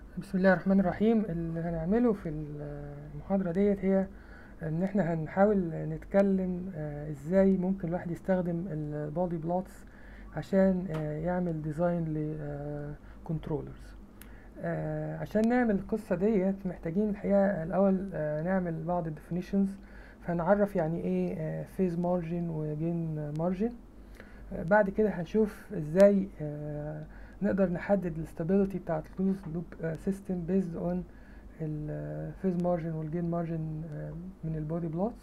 بسم الله الرحمن الرحيم اللي هنعمله في المحاضرة ديت هي ان احنا هنحاول نتكلم آه، ازاي ممكن الواحد يستخدم البودي بلوتس عشان آه، يعمل ديزاين لكنترولرز عشان نعمل القصة ديت محتاجين الحقيقة الاول آه، نعمل بعض الديفينيشنز فهنعرف يعني ايه فيز مارجن وجين مارجن بعد كده هنشوف ازاي آه، نقدر نحدد الاستابيليتي بتاعت الكلوز لوب سيستم بيزد اون الفيز مارجن والجين مارجن من البودي بلوتس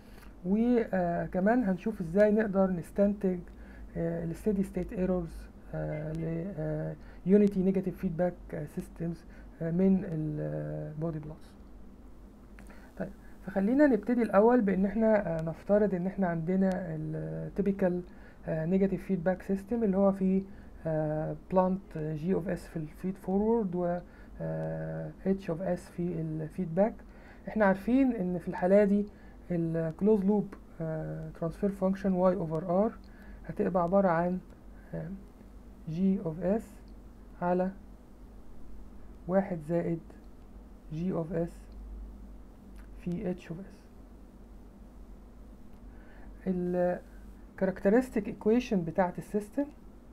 وكمان هنشوف ازاي نقدر نستنتج الستيدي ستيت ايرورز ل يونيتي نيجاتيف فيدباك سيستمز من البودي بلوتس طيب فخلينا نبتدي الاول بان احنا آه، نفترض ان احنا عندنا التيبيكال نيجاتيف فيدباك سيستم اللي هو فيه بلانت جي اوف اس في الفيد فورورد و اتش اوف اس في الفيدباك احنا عارفين ان في الحاله دي الكلوز لوب ترانسفير فانكشن واي اوفر ار هتبقى عباره عن جي اوف اس على واحد زائد جي اوف اس في اتش اوف اس الكاركترستيك ايكويشن بتاعت السيستم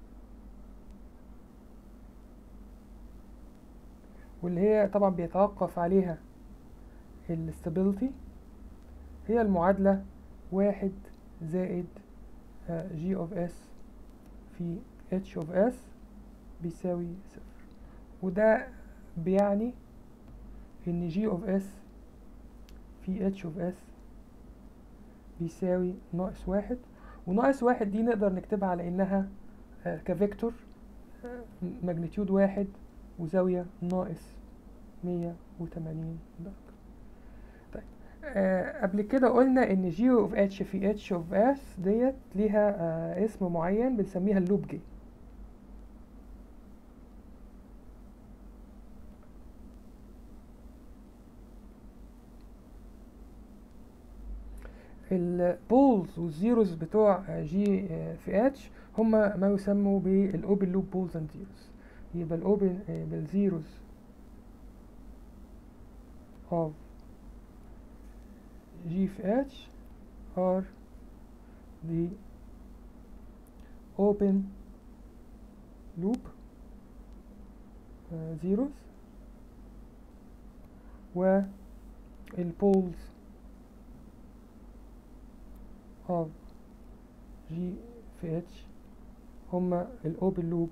واللي هي طبعا بيتوقف عليها الاستابيليتي هي المعادلة واحد زائد جي اوف اس في اتش اوف اس بيساوي صفر وده بيعني ان جي اوف اس في اتش اوف اس بيساوي ناقص واحد وناقص واحد دي نقدر نكتبها على انها آه، كفيكتور ماجنتيود واحد وزاوية ناقص مية وتمانين درجة طيب آه قبل كده قلنا ان جي اوف اتش في اتش اوف اس ديت ليها آه اسم معين بنسميها اللوب جي البولز والزيروز بتوع جي في اتش هما ما يسموا بالاوبن لوب بولز اند زيروز يبقى الاوبن بالزيروز of G في H are the open loop uh, zeros و البولز of G في H هما الاوبن لوب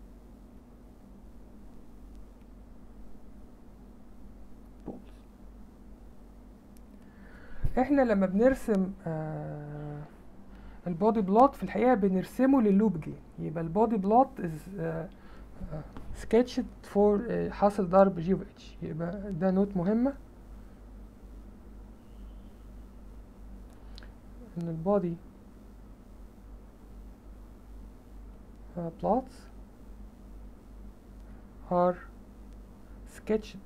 بولز احنا لما بنرسم آه البودي بلوت في الحقيقه بنرسمه لللوب جين يبقى البودي بلوت از سكتشد فور حاصل ضرب جي اوف اتش يبقى ده نوت مهمه ان البودي plots are sketched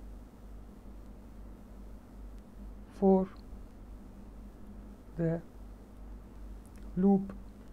for the loop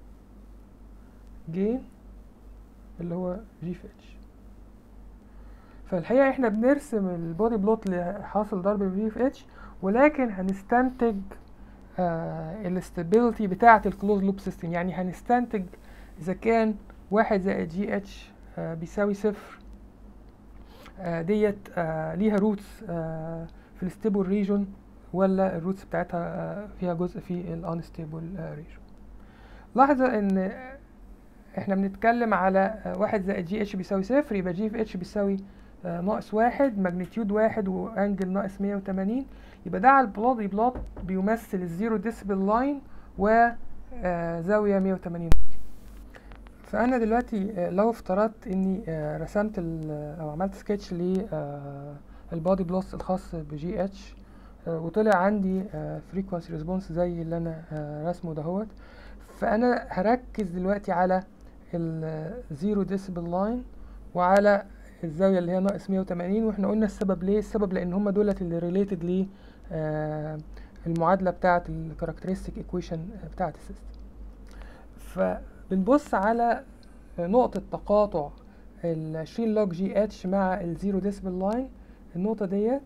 gain اللي هو جي في اتش فالحقيقة احنا بنرسم البودي بلوت لحاصل ضرب جي في اتش ولكن هنستنتج آه الاستابيليتي بتاعة الكلوز لوب سيستم يعني هنستنتج اذا كان واحد زائد جي اتش آه بيساوي صفر آه ديت آه ليها روتس آه في الستيبل ريجون ولا الروتس بتاعتها فيها جزء في الانستيبل ريجون لاحظ ان احنا بنتكلم على واحد زائد جي اتش بيساوي صفر يبقى جي في اتش بيساوي ناقص واحد ماجنتيود واحد وانجل ناقص مية وتمانين يبقى ده على البلودي بلوت بيمثل الزيرو ديسبل لاين وزاوية مية وتمانين فانا دلوقتي لو افترضت اني رسمت او عملت سكتش للبودي بلوت الخاص بجي اتش وطلع عندي فريكوانسي ريسبونس زي اللي انا رسمه دهوت فانا هركز دلوقتي على الزيرو ديسبل لاين وعلى الزاويه اللي هي ناقص 180 واحنا قلنا السبب ليه السبب لان هم دولت اللي ريليتد ل المعادله بتاعه الكاركترستيك ايكويشن بتاعه السيستم فبنبص على نقطه تقاطع ال 20 لوج جي اتش مع الزيرو ديسبل لاين النقطة ديت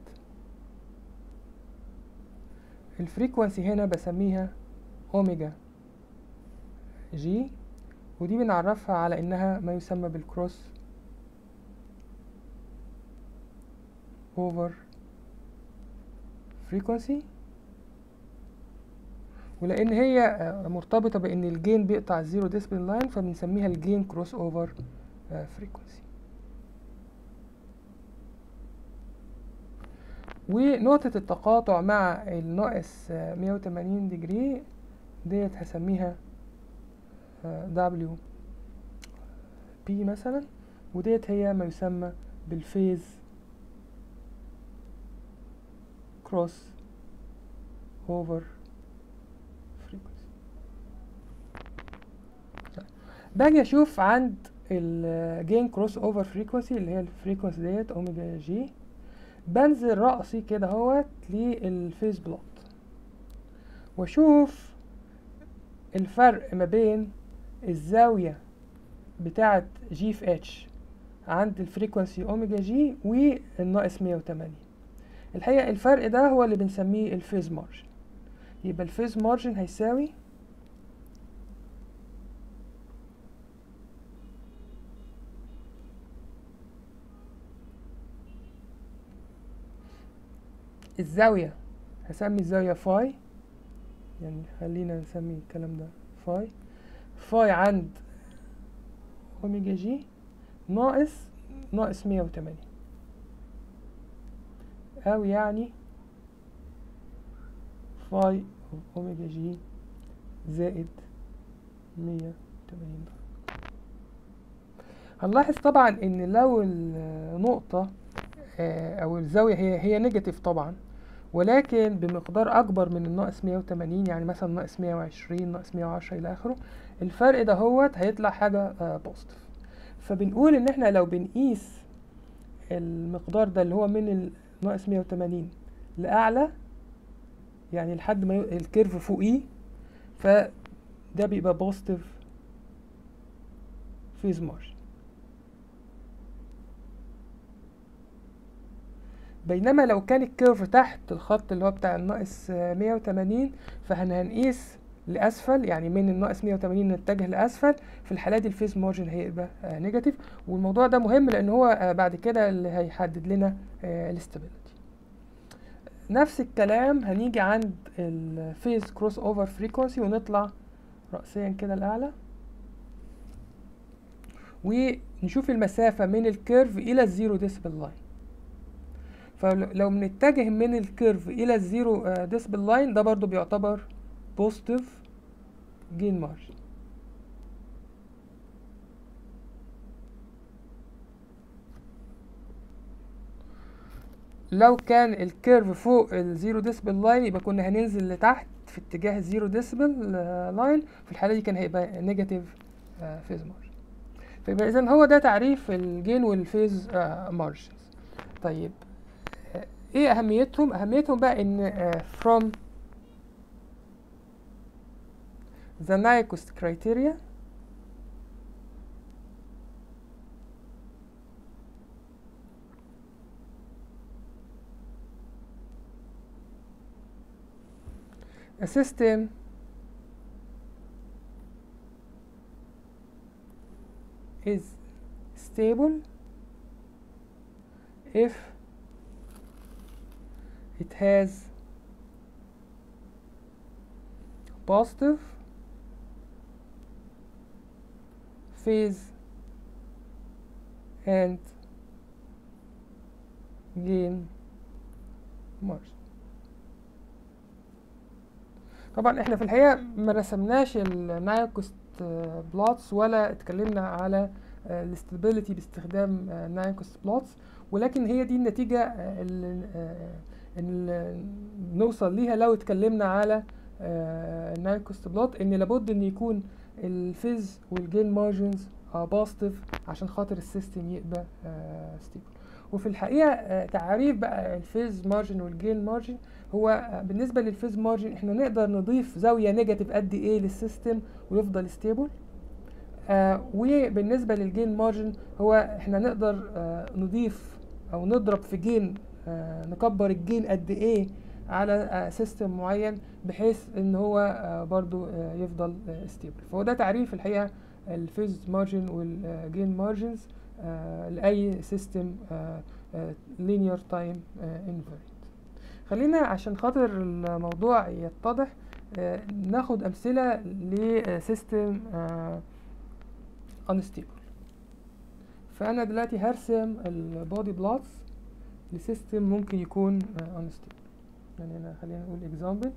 الفريكونسي هنا بسميها اوميجا جي ودي بنعرفها على انها ما يسمى بالكروس اوفر فريكونسي ولان هي مرتبطه بان الجين بيقطع الزيرو ديسبل لاين فبنسميها الجين كروس اوفر فريكونسي ونقطة التقاطع مع الناقص 180 ديجري ديت هسميها دبليو بي مثلا وديت هي ما يسمى بالفيز كروس اوفر فريكونسي باجي اشوف عند الجين كروس اوفر فريكونسي اللي هي الفريكونسي ديت اوميجا جي بنزل رأسي كده اهوت للفيز بلوت واشوف الفرق ما بين الزاوية بتاعة جي في اتش عند الفريكونسي اوميجا جي والناقص 180 الحقيقة الفرق ده هو اللي بنسميه الفيز مارجن يبقى الفيز مارجن هيساوي الزاوية هسمي الزاوية فاي يعني خلينا نسمي الكلام ده فاي فاي عند اوميجا جي ناقص ناقص مية وتمانية او يعني فاي اوميجا جي زائد مية وتمانين درجة هنلاحظ طبعا ان لو النقطة او الزاوية هي هي نيجاتيف طبعا ولكن بمقدار اكبر من الناقص 180 يعني مثلا ناقص 120 ناقص 110 الى اخره الفرق ده هوت هيطلع حاجة بوزيتيف فبنقول ان احنا لو بنقيس المقدار ده اللي هو من ناقص 180 لاعلى يعني لحد ما الكيرف فوقيه فده بيبقى بوزيتيف فيز مارجن بينما لو كان الكيرف تحت الخط اللي هو بتاع الناقص 180 فهنقيس لاسفل يعني من الناقص 180 نتجه لاسفل في الحاله دي الفيز مارجن هيبقى نيجاتيف والموضوع ده مهم لان هو بعد كده اللي هيحدد لنا الاستابيليتي نفس الكلام هنيجي عند الفيز كروس اوفر فريكونسي ونطلع رأسيا كده لأعلى ونشوف المسافة من الكيرف إلى الزيرو ديسبل لاين فلو بنتجه من الكيرف إلى الزيرو ديسبل لاين ده برضو بيعتبر بوزيتيف جين مارجن لو كان الكيرف فوق الزيرو ديسبل لاين يبقى كنا هننزل لتحت في اتجاه الزيرو ديسبل لاين في الحالة دي كان هيبقى نيجاتيف فيز مارجن فيبقى إذا هو ده تعريف الجين والفيز مارجنز طيب ايه اهميتهم اهميتهم بقى ان from the Nyquist criteria a system is stable if it has positive phase and gain margin طبعا احنا في الحقيقة ما رسمناش النايكوست بلوتس ولا اتكلمنا على الاستابيليتي باستخدام نايكوست بلوتس ولكن هي دي النتيجة اللي نوصل ليها لو اتكلمنا على النايكوست بلوت ان لابد ان يكون الفيز والجين مارجنز بوزيتيف عشان خاطر السيستم يبقى ستيبل وفي الحقيقه تعريف بقى الفيز مارجن والجين مارجن هو بالنسبه للفيز مارجن احنا نقدر نضيف زاويه نيجاتيف قد ايه للسيستم ويفضل ستيبل آه وبالنسبة للجين مارجن هو احنا نقدر آه نضيف او نضرب في جين آه نكبر الجين قد ايه على آه سيستم معين بحيث ان هو آه برضو آه يفضل آه ستيبل فهو ده تعريف الحقيقة الفيز مارجن والجين مارجنز آه لأي سيستم لينير تايم انفيرنت خلينا عشان خاطر الموضوع يتضح آه ناخد أمثلة لسيستم انستيبل فأنا دلوقتي هرسم البودي بلوتس لسيستم ممكن يكون انستيبل يعني هنا خلينا نقول example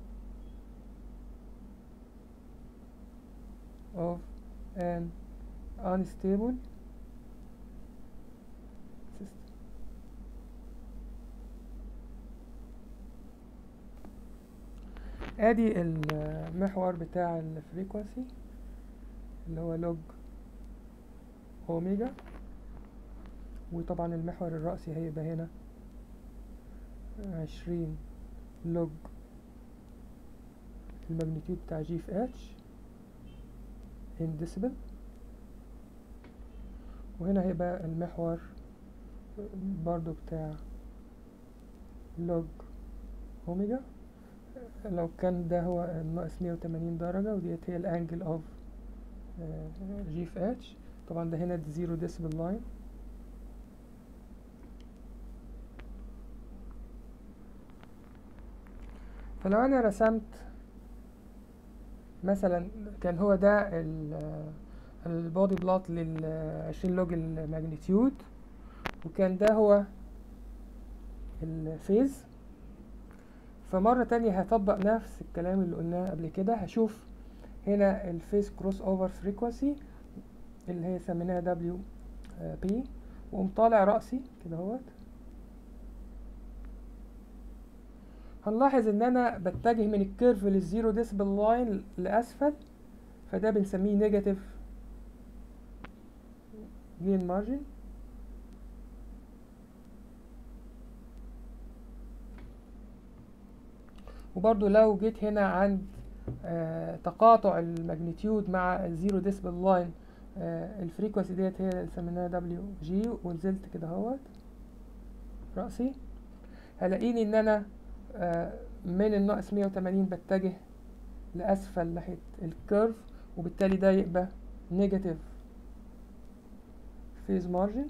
of an unstable system ادي المحور بتاع الفريكوانسي اللي هو لوج اوميجا وطبعا المحور الرأسي هيبقى هنا عشرين لوج الماجنتيود بتاع جي في اتش ان ديسيبل وهنا هيبقى المحور برضو بتاع لوج اوميجا لو كان ده هو ناقص مية وتمانين درجة وديت هي الانجل اوف جي في اتش طبعا ده هنا زيرو ديسيبل لاين فلو انا رسمت مثلا كان هو ده البودي بلوت لل 20 لوج الماجنتيود وكان ده هو الفيز فمرة تانية هطبق نفس الكلام اللي قلناه قبل كده هشوف هنا الفيز كروس اوفر فريكوانسي اللي هي سميناها دبليو بي واقوم طالع رأسي كده اهوت هنلاحظ ان انا بتجه من الكيرف للزيرو ديسبل لاين لاسفل فده بنسميه نيجاتيف جين مارجن وبرضو لو جيت هنا عند آه تقاطع الماجنتيود مع الزيرو ديسبل لاين آه الفريكوانسي ديت هي اللي سميناها دبليو جي ونزلت كده اهوت رأسي هلاقيني ان انا آه من الناقص 180 بتجه لأسفل ناحية الكيرف وبالتالي ده يبقى نيجاتيف فيز مارجن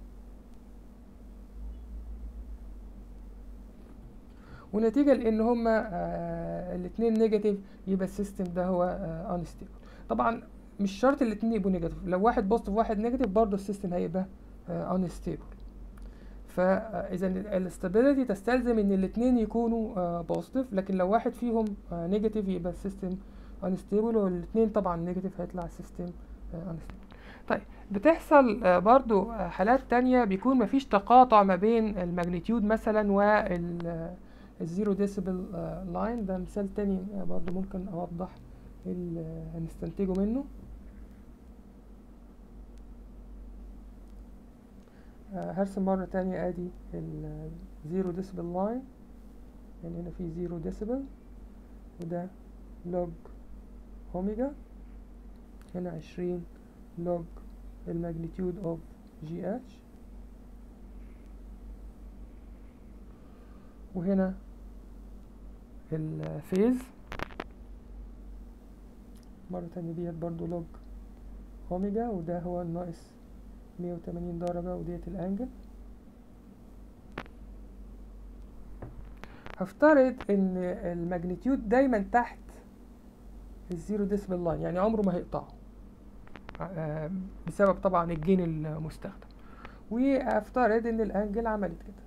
ونتيجة لأن هما آه الاتنين نيجاتيف يبقى السيستم ده هو آه انستيبل طبعا مش شرط الاتنين يبقوا نيجاتيف لو واحد بوزيتيف وواحد نيجاتيف برضه السيستم هيبقى انستيبل فاذا الاستابيليتي تستلزم ان الاثنين يكونوا بوزيتيف لكن لو واحد فيهم نيجاتيف يبقى السيستم انستيبل والاثنين طبعا نيجاتيف هيطلع السيستم انستيبل طيب بتحصل برضو حالات تانية بيكون مفيش تقاطع ما بين الماجنتيود مثلا وال الزيرو ديسيبل لاين ده مثال تاني برضو ممكن اوضح اللي هنستنتجه منه هرسم مرة تانية ادي الزيرو ديسبل لاين يعني هنا في زيرو ديسبل وده لوج اوميجا هنا عشرين لوج الماجنتيود اوف جي اتش وهنا الفيز مرة تانية ديت برضو لوج اوميجا وده هو الناقص مية وتمانين درجة وديت الانجل هفترض ان الماجنتيود دايما تحت الزيرو ديسبل لاين يعني عمره ما هيقطعه بسبب طبعا الجين المستخدم وافترض ان الانجل عملت كده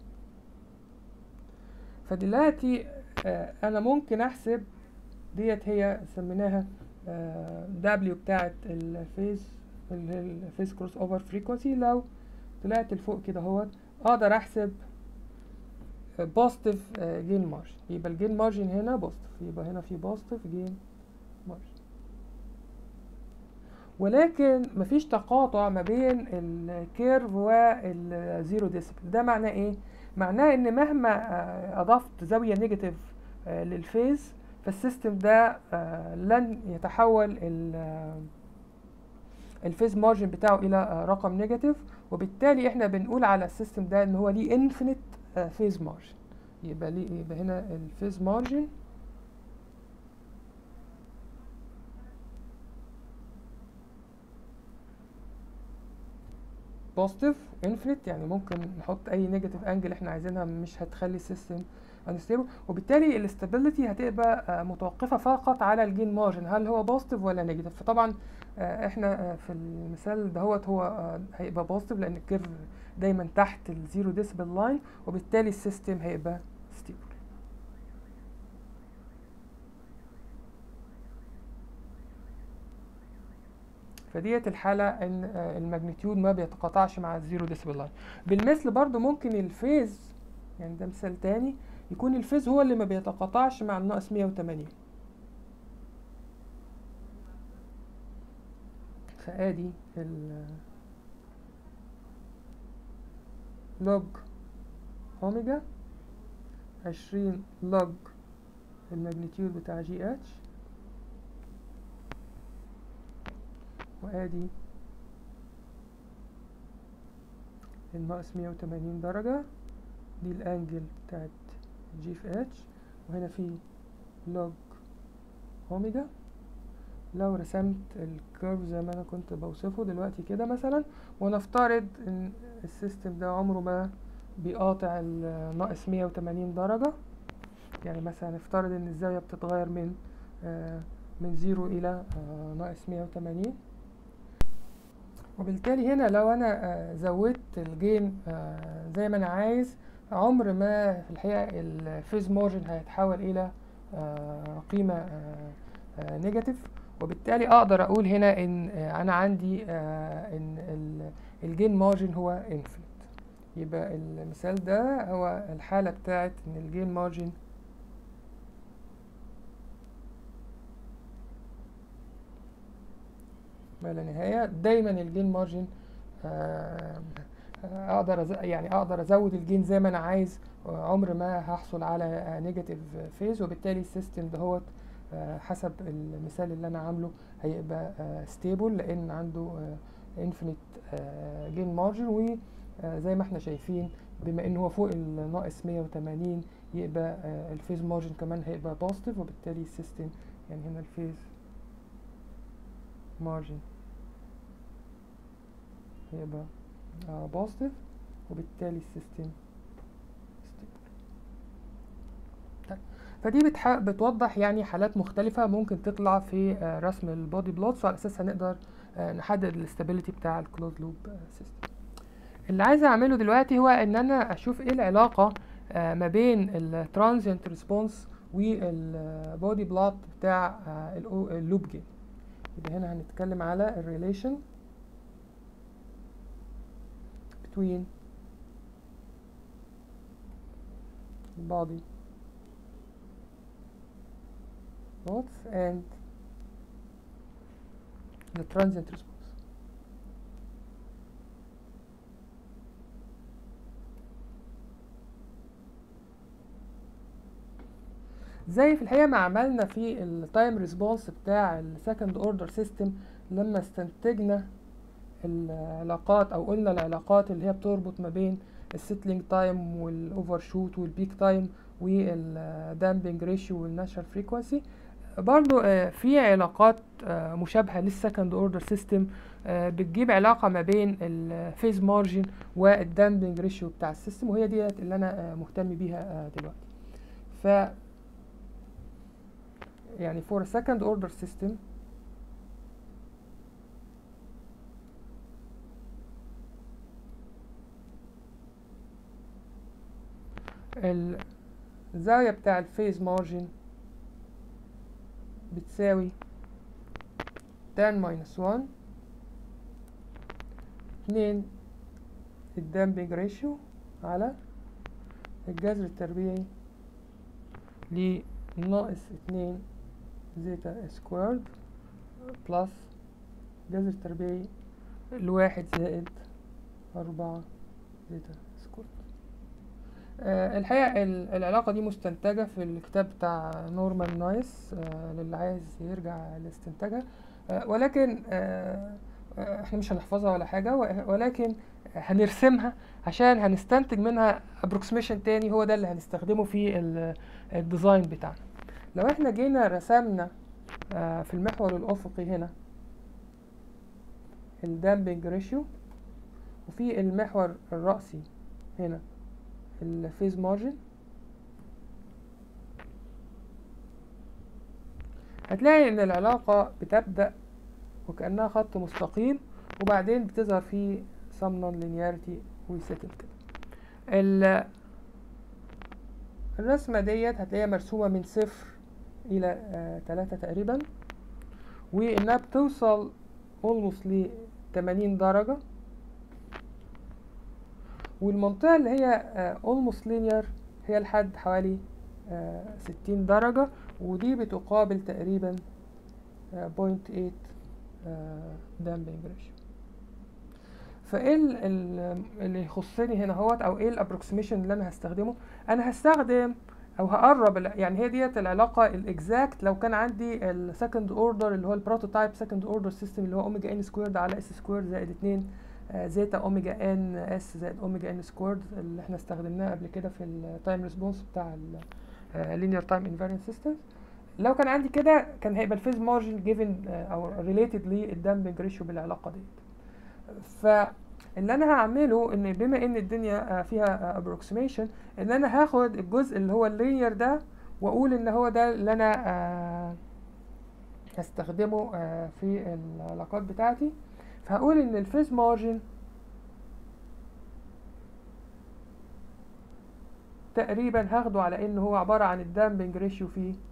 فدلوقتي انا ممكن احسب ديت هي سميناها دبليو بتاعت الفيز الفيز كروس اوفر فريكونسي لو طلعت لفوق كده اهوت اقدر احسب بوزيتيف جين مارجن يبقى الجين مارجن هنا بوزيتيف يبقى هنا في بوزيتيف جين مارجن ولكن مفيش تقاطع ما بين الكيرف والزيرو ديسبل ده معناه ايه معناه ان مهما اضفت زاويه نيجاتيف للفيز فالسيستم ده لن يتحول الفيز مارجن بتاعه الى آه، رقم نيجاتيف وبالتالي احنا بنقول على السيستم ده ان هو ليه انفينيت فيز مارجن يبقى ليه يبقى هنا الفيز مارجن بوزيتيف انفينيت يعني ممكن نحط اي نيجاتيف انجل احنا عايزينها مش هتخلي السيستم انستيبل وبالتالي الاستابيليتي هتبقى آه، متوقفه فقط على الجين مارجن هل هو بوزيتيف ولا نيجاتيف فطبعا آه، احنا آه، في المثال دهوت هو آه، هيبقى بوزيتيف لان الكيرف دايما تحت الزيرو ديسبل لاين وبالتالي السيستم هيبقى ستيبل فديت الحالة ان آه، الماجنتيود ما بيتقاطعش مع الزيرو ديسبل لاين بالمثل برضو ممكن الفيز يعني ده مثال تاني يكون الفيز هو اللي ما بيتقاطعش مع الناقص 180 فادي ال لوج اوميجا عشرين لوج الماجنتيود بتاع جي اتش وادي الناقص مية وتمانين درجة دي الانجل بتاعت جي في اتش وهنا في لوج اوميجا لو رسمت الكيرف زي ما انا كنت بوصفه دلوقتي كده مثلا ونفترض ان السيستم ده عمره ما بيقاطع الناقص مية وتمانين درجة يعني مثلا نفترض ان الزاوية بتتغير من آه من زيرو الى آه ناقص مية وتمانين وبالتالي هنا لو انا آه زودت الجين آه زي ما انا عايز عمر ما في الحقيقة الفيز مارجن هيتحول الى آه قيمة آه آه نيجاتيف وبالتالي اقدر اقول هنا ان آه انا عندي آه ان ال- الجين مارجن هو انفينيت يبقى المثال ده هو الحالة بتاعت ان الجين مارجن ما لا نهاية دايما الجين مارجن آه، آه، اقدر أز... يعني اقدر ازود الجين زي ما انا عايز آه، عمر ما هحصل على نيجاتيف فيز وبالتالي السيستم دهوت آه، حسب المثال اللي انا عامله هيبقى ستيبل لان عنده انفينيت جين مارجن وزي ما احنا شايفين بما ان هو فوق الناقص 180 يبقى آه، الفيز مارجن كمان هيبقى بوزيتيف وبالتالي السيستم يعني هنا الفيز مارجن هيبقى بوزيتيف وبالتالي السيستم stable. طيب فدي بتح... بتوضح يعني حالات مختلفة ممكن تطلع في آه، رسم البودي بلوتس وعلى أساسها نقدر آه، نحدد الاستابيليتي بتاع الكلوز لوب سيستم اللي عايز أعمله دلوقتي هو إن أنا أشوف إيه العلاقة آه، ما بين الترانزيانت ريسبونس والبودي بلوت بتاع آه، الأو- اللوب جين يبقى هنا هنتكلم على الريليشن between body plots and the transient response زي في الحقيقة ما عملنا في التايم ريسبونس بتاع السكند اوردر سيستم لما استنتجنا العلاقات او قلنا العلاقات اللي هي بتربط ما بين السيتلينج تايم والاوفر شوت والبيك تايم والدامبنج ريشيو والناتشرال فريكوانسي برضو آه، في علاقات آه، مشابهة للسكند اوردر سيستم بتجيب علاقة ما بين الفيز مارجن والدامبنج ريشيو بتاع السيستم وهي ديت اللي انا آه، مهتم بيها آه، دلوقتي ف يعني for a second order system الزاوية بتاع الفيز مارجن بتساوي tan minus 1 اتنين الدامبنج ريشيو على الجذر التربيعي لناقص اتنين زيتا سكويرد بلس جذر تربيعي لواحد زائد أربعة زيتا سكويرد آه الحقيقة ال- العلاقة دي مستنتجة في الكتاب بتاع نورمان نايس آه للي عايز يرجع لاستنتاجها آه ولكن آه آه، احنا مش هنحفظها ولا حاجة و- ولكن هنرسمها عشان هنستنتج منها approximation تاني هو ده اللي هنستخدمه في ال- الديزاين بتاعنا لو احنا جينا رسمنا آه، في المحور الأفقي هنا الدامبنج ريشيو وفي المحور الرأسي هنا الفيز مارجن هتلاقي ان العلاقة بتبدأ وكأنها خط مستقيم وبعدين بتظهر فيه some non-linearity ويسيتل كده ال- الرسمة ديت هتلاقيها مرسومة من صفر إلى آه تلاتة تقريبا وإنها بتوصل almost ل 80 درجة والمنطقة اللي هي آه almost linear هي لحد حوالي آه 60 درجة ودي بتقابل تقريبا آه 0.8 دامبنج ريشيو فايه ال- ال- اللي يخصني هنا اهوت او ايه الابروكسيميشن اللي انا هستخدمه انا هستخدم او هقرب ال- يعني هي ديت العلاقه الاكزاكت لو كان عندي السكند اوردر اللي هو البروتوتايب سكند اوردر سيستم اللي هو اوميجا ان سكويرد على اس سكويرد زائد 2 زيتا اوميجا ان اس زائد اوميجا ان سكويرد اللي احنا استخدمناه قبل كده في التايم ريسبونس بتاع اللينير تايم انفارينت سيستم لو كان عندي كده كان هيبقى الفيز مارجن جيفن او ريليتد للدامبنج ريشيو بالعلاقه ديت فاللي انا هعمله ان بما ان الدنيا آه، فيها ابروكسيميشن ان انا هاخد الجزء اللي هو اللينير ده واقول ان هو ده اللي انا آه، هستخدمه آه، في العلاقات بتاعتي فهقول ان الفيز مارجن تقريبا هاخده على ان هو عبارة عن الدامبنج ريشيو في 100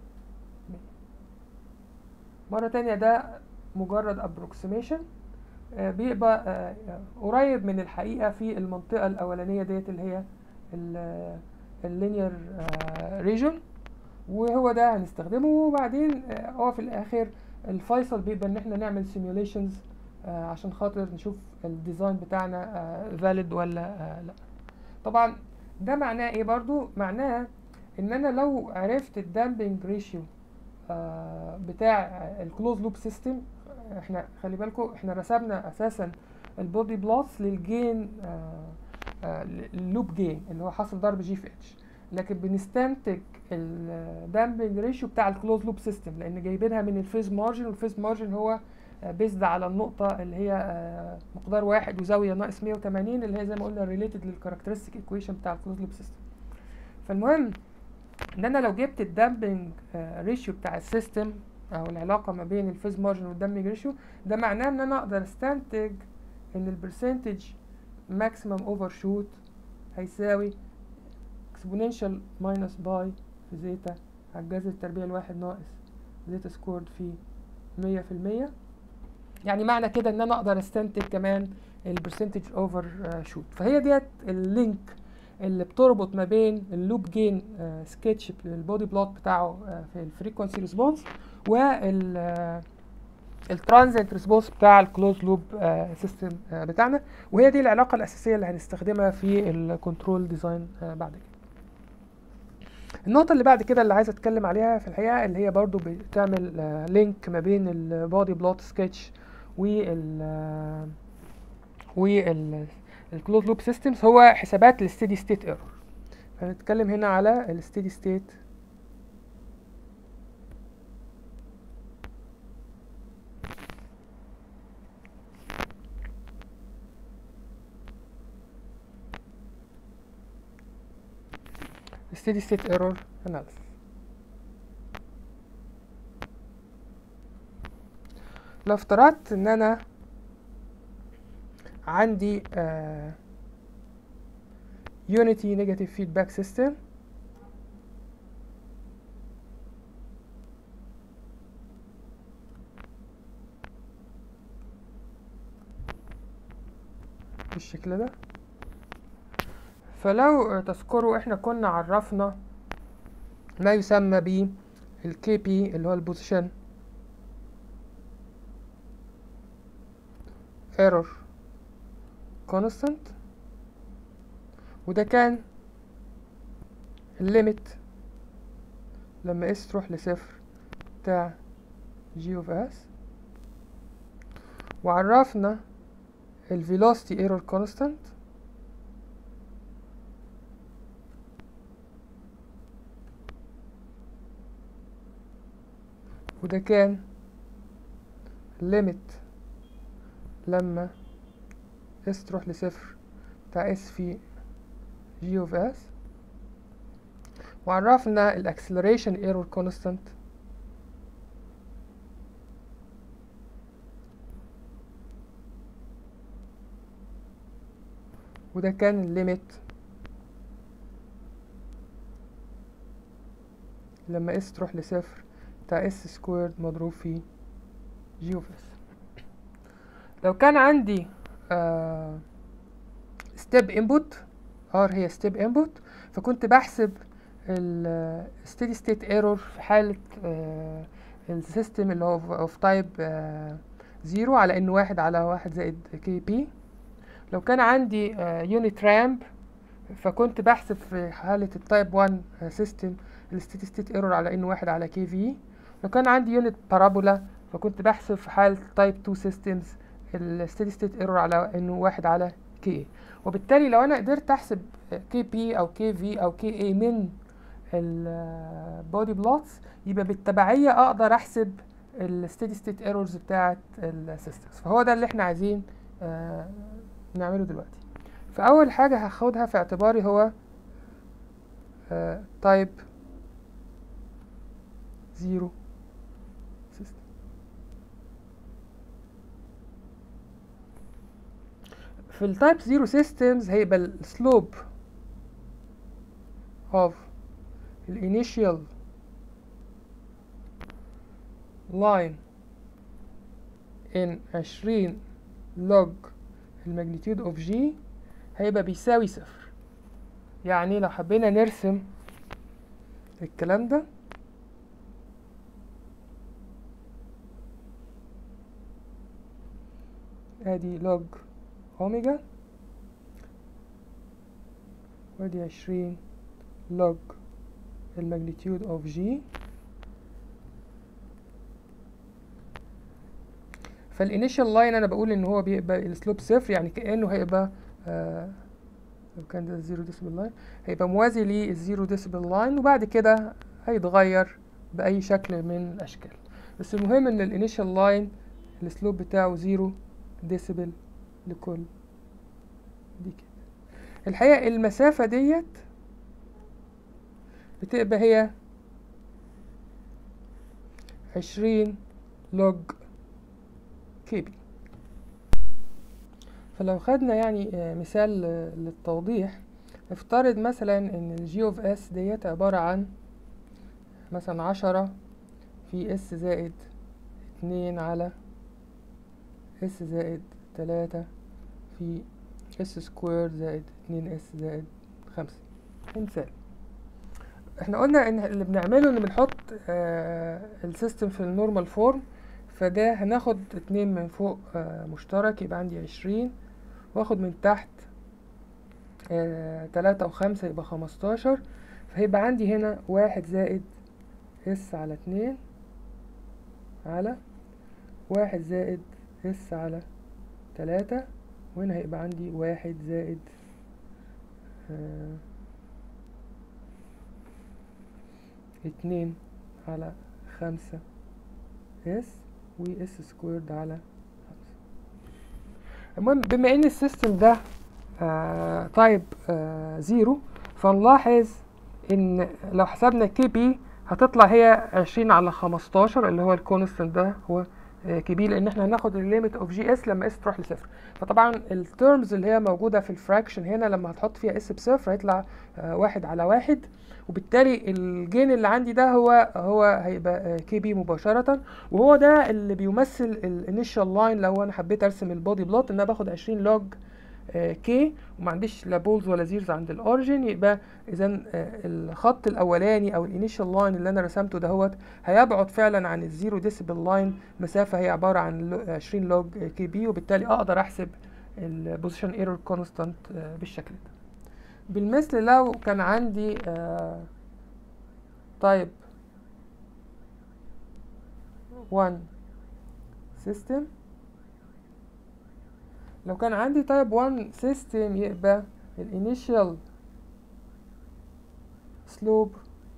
مرة تانية ده مجرد ابروكسيميشن بيبقى آه، قريب من الحقيقة في المنطقة الأولانية ديت اللي هي اللينير ريجون وهو ده هنستخدمه وبعدين آه، هو في الآخر الفيصل بيبقى إن احنا نعمل سيميوليشنز عشان خاطر نشوف الديزاين بتاعنا فاليد ولا آه، لا طبعا ده معناه ايه برضو معناه ان انا لو عرفت الدامبنج ريشيو بتاع الكلوز لوب سيستم احنا خلي بالكم احنا رسمنا اساسا البودي بلوتس للجين اللوب جين اللي هو حاصل ضرب جي في اتش لكن بنستنتج الدامبنج ريشيو بتاع الكلوز لوب سيستم لان جايبينها من الفيز مارجن والفيز مارجن هو بيزد على النقطة اللي هي آه، مقدار واحد وزاوية ناقص 180 اللي هي زي ما قلنا ريليتد للكاركترستيك ايكويشن بتاع الكلوز لوب سيستم فالمهم ان انا لو جبت الدامبنج ريشيو بتاع السيستم او العلاقه ما بين الفيز مارجن والدامبنج ريشيو ده معناه ان انا اقدر استنتج ان البرسنتج ماكسيمم اوفر شوت هيساوي اكسبوننشال ماينس باي في زيتا على الجذر التربيع الواحد ناقص زيتا سكورد في مية في المية يعني معنى كده ان انا اقدر استنتج كمان البرسنتج اوفر شوت فهي ديت اللينك اللي بتربط ما بين اللوب جين سكتش البودي بلوت بتاعه آه، في الفريكونسي ريسبونس وال الترانزيت ريسبونس بتاع الكلوز لوب سيستم بتاعنا وهي دي العلاقه الاساسيه اللي هنستخدمها في الكنترول ديزاين بعد كده النقطة اللي بعد كده اللي عايز اتكلم عليها في الحقيقة اللي هي برضو بتعمل لينك ما بين البودي بلوت سكتش وال وال الكلوز لوب سيستمز هو حسابات الستيدي ستيت ايرور هنتكلم هنا على الستيدي ستيت steady state error analysis لو افترضت ان انا عندي آه unity negative feedback system بالشكل ده فلو تذكروا احنا كنا عرفنا ما يسمى ب الكي بي اللي هو البوزيشن ايرور كونستانت وده كان الليميت لما اس تروح لصفر بتاع جي اوف اس وعرفنا ال velocity error constant وده كان limit لما s تروح لصفر بتاع s في g of s وعرفنا ال acceleration error constant وده كان الليميت لما اس تروح لصفر بتاع اس سكويرد مضروب في جي اوف اس لو كان عندي ستيب انبوت ار هي ستيب انبوت فكنت بحسب الستيدي ستيت ايرور في حالة السيستم اللي هو اوف تايب زيرو على انه واحد على واحد زائد كي بي لو كان عندي يونت رامب فكنت بحسب في حالة التايب 1 سيستم الستيدي ستيت ايرور على انه واحد على كي في لو كان عندي يونت بارابولا فكنت بحسب في حالة تايب 2 سيستمز الستيدي ستيت ايرور على انه واحد على كي وبالتالي لو انا قدرت احسب كي بي او كي في او كي اي من البودي بلوتس يبقى بالتبعية اقدر احسب الستيدي ستيت ايرورز بتاعة السيستمز فهو ده اللي احنا عايزين آه نعمله دلوقتي فاول حاجة هاخدها في اعتباري هو تايب زيرو سيستم في التايب زيرو سيستمز هيبقى السلوب of الانيشيال line in عشرين log الماجنتيود اوف جي هيبقى بيساوي صفر يعني لو حبينا نرسم الكلام ده ادي لوج اوميجا وادي عشرين لوج الماجنتيود اوف جي فالانيشال لاين انا بقول ان هو بيبقى السلوب صفر يعني كانه هيبقى آه لو كان ده الزيرو ديسبل لاين هيبقى موازي للزيرو ديسبل لاين وبعد كده هيتغير باي شكل من الاشكال بس المهم ان الانيشال لاين السلوب بتاعه زيرو ديسبل لكل دي كده الحقيقة المسافة ديت بتبقى هي عشرين لوج كيبي فلو خدنا يعني مثال للتوضيح افترض مثلا ان الجي اوف اس ديت عبارة عن مثلا عشرة في اس زائد اتنين على اس زائد تلاتة في اس سكوير زائد اتنين اس زائد خمسة مثال احنا قلنا ان اللي بنعمله ان بنحط آه السيستم في النورمال فورم فده هناخد اتنين من فوق آه مشترك يبقى عندي عشرين واخد من تحت آه تلاتة وخمسة يبقى خمستاشر فهيبقى عندي هنا واحد زائد اس على اتنين على واحد زائد اس على تلاتة وهنا هيبقى عندي واحد زائد آه اتنين على خمسة اس و اس سكويرد على خمسة المهم بما ان السيستم ده آه تايب آه زيرو فنلاحظ ان لو حسبنا كي بي هتطلع هي عشرين على خمستاشر اللي هو الكونستنت ده هو كبير لان احنا هناخد الليميت اوف جي اس لما اس تروح لصفر فطبعا التيرمز اللي هي موجوده في الفراكشن هنا لما هتحط فيها اس بصفر هيطلع آه واحد على واحد وبالتالي الجين اللي عندي ده هو هو هيبقى كي بي مباشره وهو ده اللي بيمثل الانيشال لاين لو انا حبيت ارسم البودي بلوت ان انا باخد 20 لوج كي وما عنديش لا بولز ولا زيرز عند الاوريجين يبقى اذا الخط الاولاني او الانيشال لاين اللي انا رسمته دهوت هيبعد فعلا عن الزيرو ديسيبل لاين مسافه هي عباره عن 20 لوج كي بي وبالتالي اقدر احسب البوزيشن ايرور كونستانت بالشكل ده بالمثل لو كان عندي تايب 1 سيستم لو كان عندي تايب 1 سيستم يبقى الانيشال slope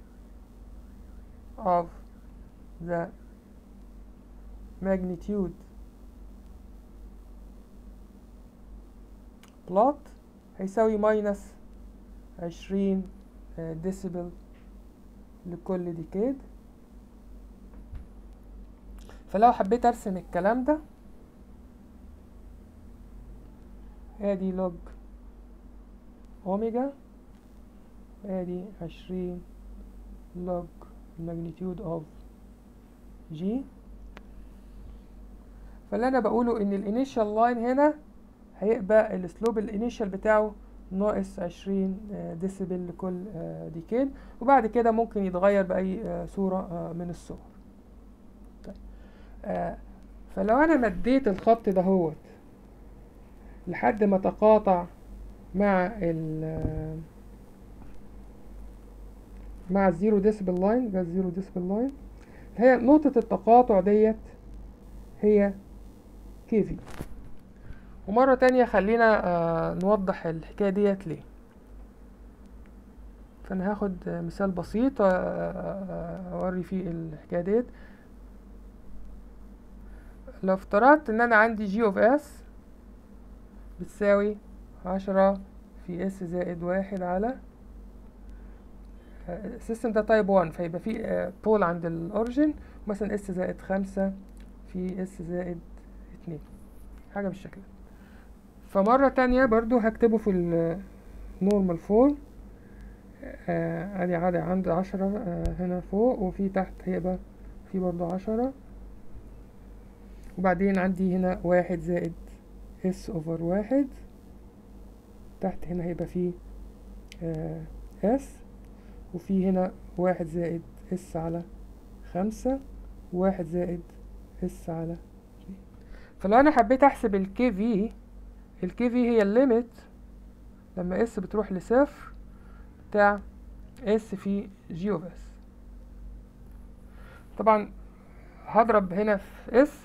of the magnitude plot هيساوي ماينس عشرين ديسيبل لكل ديكيد فلو حبيت ارسم الكلام ده ادي لوج اوميجا ادي عشرين لوج magnitude of g فاللي انا بقوله ان الانيشال لاين هنا هيبقى السلوب الانيشال بتاعه ناقص عشرين ديسيبل لكل ديكيد وبعد كده ممكن يتغير بأي صورة من الصور طيب. فلو أنا مديت الخط دهوت لحد ما تقاطع مع ال مع الزيرو ديسيبل لاين ده الزيرو ديسيبل لاين هي نقطة التقاطع ديت هي كي في ومرة تانية خلينا آه نوضح الحكاية ديت ليه فأنا هاخد مثال بسيط أوري فيه الحكاية ديت لو افترضت إن أنا عندي جي اوف اس بتساوي عشرة في اس زائد واحد على السيستم ده تايب 1 فيبقى فيه بول عند الأوريجين مثلا اس زائد خمسة في اس زائد اتنين حاجة بالشكل ده فمرة تانية برضو هكتبه في النورمال فول ادي عادي عندي عشرة آه هنا فوق وفي تحت هيبقى في برضو عشرة وبعدين عندي هنا واحد زائد اس اوفر واحد تحت هنا هيبقى فيه آه اس وفي هنا واحد زائد اس على خمسة وواحد زائد اس على فلو انا حبيت احسب الكي في الكي في هي الليميت لما اس بتروح لصفر بتاع اس في جي اوف اس طبعا هضرب هنا في اس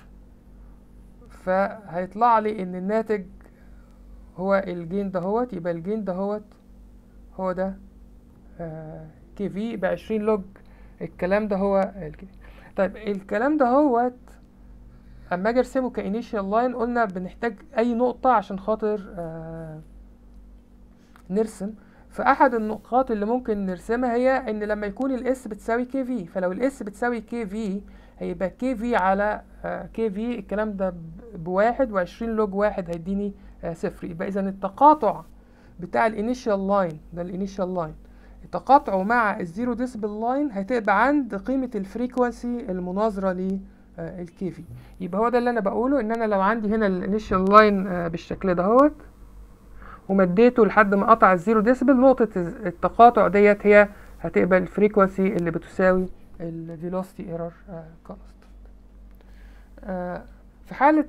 فهيطلع لي ان الناتج هو الجين دهوت يبقى الجين دهوت هو ده آه كي في بعشرين لوج الكلام ده هو الكي طيب الكلام ده هوت اما اجي ارسمه كانيشال لاين قلنا بنحتاج اي نقطة عشان خاطر آه نرسم فاحد النقاط اللي ممكن نرسمها هي ان لما يكون الاس بتساوي كي في فلو الاس بتساوي كي في هيبقى كي في على آه كي في الكلام ده بواحد وعشرين لوج واحد هيديني آه صفر يبقى اذا التقاطع بتاع الانيشال لاين ده الانيشال لاين تقاطعه مع الزيرو ديسبل لاين هتبقى عند قيمة الفريكوانسي المناظرة ل الكيفي يبقى هو ده اللي انا بقوله ان انا لو عندي هنا الانيشال لاين بالشكل دهوت ومديته لحد ما قطع الزيرو ديسبل نقطة التقاطع ديت هي هتبقى الفريكوانسي اللي بتساوي الفيلوسيتي ايرور كونستانت في حالة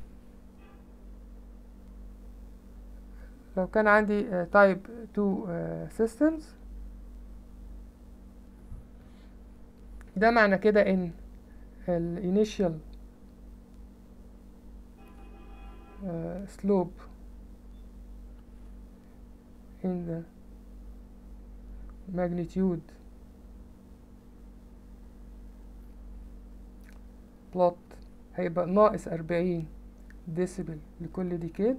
لو كان عندي تايب 2 سيستمز ده معنى كده ان الانيشال slope in the magnitude plot هيبقى ناقص أربعين ديسيبل لكل ديكيد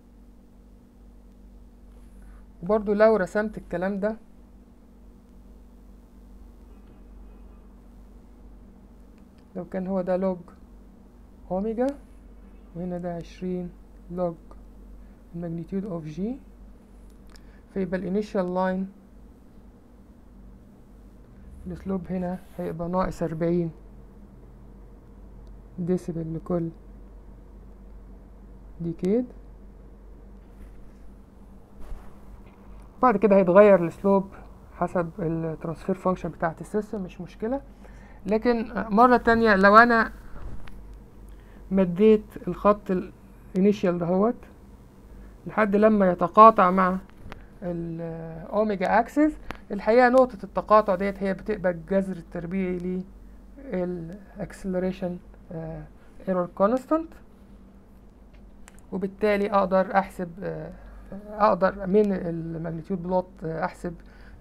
وبرضو لو رسمت الكلام ده لو كان هو ده لوج اوميجا وهنا ده عشرين لوج magnitude of g فيبقى الانيشال لاين السلوب هنا هيبقى ناقص أربعين ديسيبل لكل ديكيد بعد كده هيتغير السلوب حسب الترانسفير فانكشن بتاعت السيستم مش مشكله لكن مرة تانية لو أنا مديت الخط الانيشال دهوت لحد لما يتقاطع مع الاوميجا اكسس الحقيقة نقطة التقاطع ديت هي بتبقى الجذر التربيعي للاكسلريشن ايرور كونستانت وبالتالي اقدر احسب آه، اقدر من الماجنتيود بلوت آه، احسب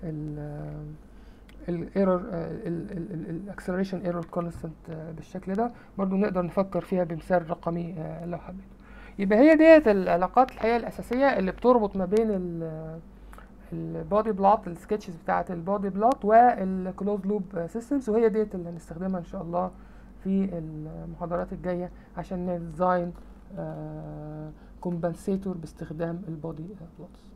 الايرور الاكسلريشن ايرور كونستنت بالشكل ده برضو نقدر نفكر فيها بمثال رقمي آه، لو حبيت يبقى هي ديت العلاقات الحقيقه الاساسيه اللي بتربط ما بين البودي بلوت السكتشز بتاعه البودي بلوت والكلوز لوب سيستمز وهي ديت اللي هنستخدمها ان شاء الله في المحاضرات الجايه عشان نديزاين كومبنسيتور باستخدام البودي بلوتس